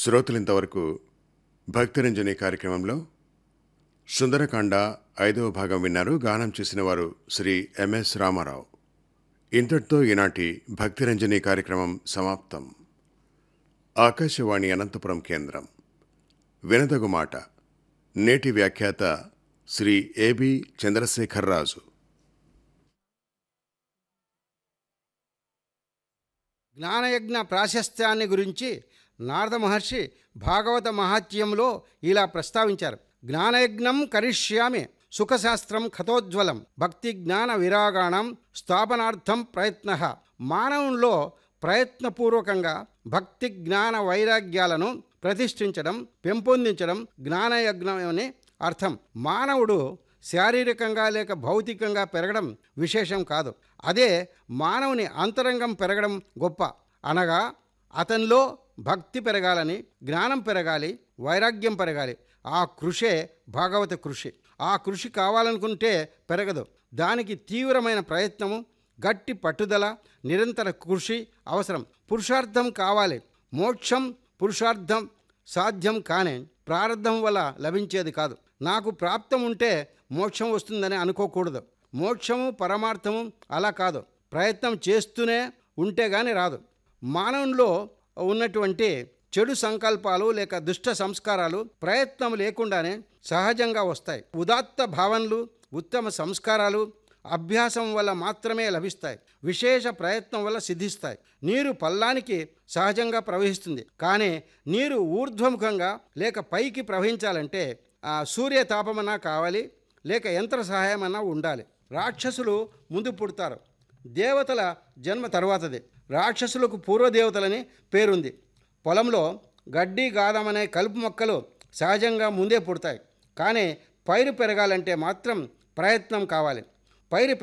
శ్రోతలింతవరకు భక్తిరంజని కార్యక్రమంలో సుందరకాండ ఐదవ భాగం విన్నారు గానం చేసిన వారు శ్రీ ఎంఎస్ రామారావు ఇంతటితో ఈనాటి భక్తిరంజని కార్యక్రమం సమాప్తం ఆకాశవాణి అనంతపురం కేంద్రం వినదగు మాట నేటి వ్యాఖ్యాత శ్రీ ఏబి చంద్రశేఖర్రాజు జ్ఞానయజ్ఞ ప్రాశస్త్యాన్ని గురించి నారద మహర్షి భాగవత మహాత్యంలో ఇలా ప్రస్తావించారు జ్ఞానయజ్ఞం కరిష్యామి సుఖశాస్త్రం ఖతోజ్వలం భక్తి జ్ఞాన విరాగాణం స్థాపనార్థం ప్రయత్న మానవుల్లో ప్రయత్నపూర్వకంగా భక్తి జ్ఞాన వైరాగ్యాలను ప్రతిష్ఠించడం పెంపొందించడం జ్ఞానయజ్ఞం అని అర్థం మానవుడు శారీరకంగా లేక భౌతికంగా పెరగడం విశేషం కాదు అదే మానవుని అంతరంగం పెరగడం గొప్ప అనగా అతనిలో భక్తి పెరగాలని జ్ఞానం పెరగాలి వైరాగ్యం పెరగాలి ఆ కృషే భాగవత కృషి ఆ కృషి కావాలనుకుంటే పెరగదు దానికి తీవ్రమైన ప్రయత్నము గట్టి పట్టుదల నిరంతర కృషి అవసరం పురుషార్థం కావాలి మోక్షం పురుషార్థం సాధ్యం కానే ప్రారంధం వల్ల లభించేది కాదు నాకు ప్రాప్తం ఉంటే మోక్షం వస్తుందని అనుకోకూడదు మోక్షము పరమార్థము అలా కాదు ప్రయత్నం చేస్తూనే ఉంటే గాని రాదు మానవునిలో ఉన్నటువంటి చెడు సంకల్పాలు లేక దుష్ట సంస్కారాలు ప్రయత్నం లేకుండానే సహజంగా వస్తాయి ఉదాత్త భావనలు ఉత్తమ సంస్కారాలు అభ్యాసం వల్ల మాత్రమే లభిస్తాయి విశేష ప్రయత్నం వల్ల సిద్ధిస్తాయి నీరు పల్లానికి సహజంగా ప్రవహిస్తుంది కానీ నీరు ఊర్ధ్వముఖంగా లేక పైకి ప్రవహించాలంటే ఆ సూర్యతాపమన్నా కావాలి లేక యంత్ర సహాయమన్నా ఉండాలి రాక్షసులు ముందు పుడతారు దేవతల జన్మ తర్వాతది రాక్షసులకు పూర్వదేవతలని పేరుంది పొలంలో గడ్డి గాదమనే కలుపు మొక్కలు సహజంగా ముందే పుడతాయి కానీ పైరు పెరగాలంటే మాత్రం ప్రయత్నం కావాలి పైరు